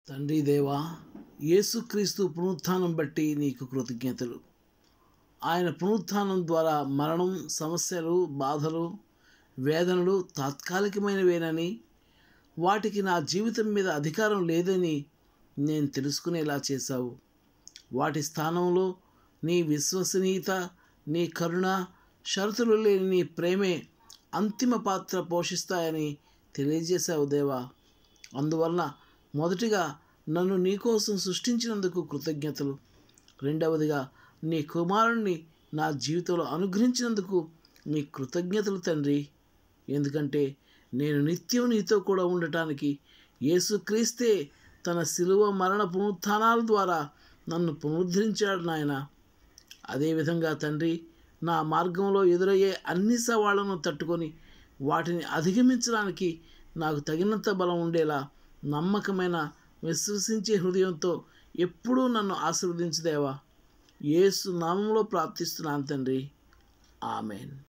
తండ్రి దేవా యేసుక్రీస్తు పునరుత్థానం బట్టి నీకు కృతజ్ఞతలు ఆయన పునరుత్థానం ద్వారా మరణం సమస్యలు బాధలు వేదనలు తాత్కాలికమైనవేనని వాటికి నా జీవితం మీద అధికారం లేదని నేను తెలుసుకునేలా చేశావు వాటి స్థానంలో నీ విశ్వసనీయత నీ కరుణ షరతులు లేని నీ ప్రేమే అంతిమ పాత్ర పోషిస్తాయని తెలియజేశావు దేవా అందువలన మొదటిగా నన్ను నీకోసం సృష్టించినందుకు కృతజ్ఞతలు రెండవదిగా నీ కుమారుణ్ణి నా జీవితంలో అనుగ్రహించినందుకు నీ కృతజ్ఞతలు తండ్రి ఎందుకంటే నేను నిత్యం నీతో కూడా ఉండటానికి యేసుక్రీస్తే తన శిలువ మరణ పునరుత్థానాల ద్వారా నన్ను పునరుద్ధరించాడు నాయన అదేవిధంగా తండ్రి నా మార్గంలో ఎదురయ్యే అన్ని సవాళ్లను తట్టుకొని వాటిని అధిగమించడానికి నాకు తగినంత బలం ఉండేలా నమ్మకమైన విశ్వసించే హృదయంతో ఎప్పుడూ నన్ను ఆశీర్వదించుదేవా యేసు నామంలో ప్రార్థిస్తున్నాను తండ్రి ఆమెన్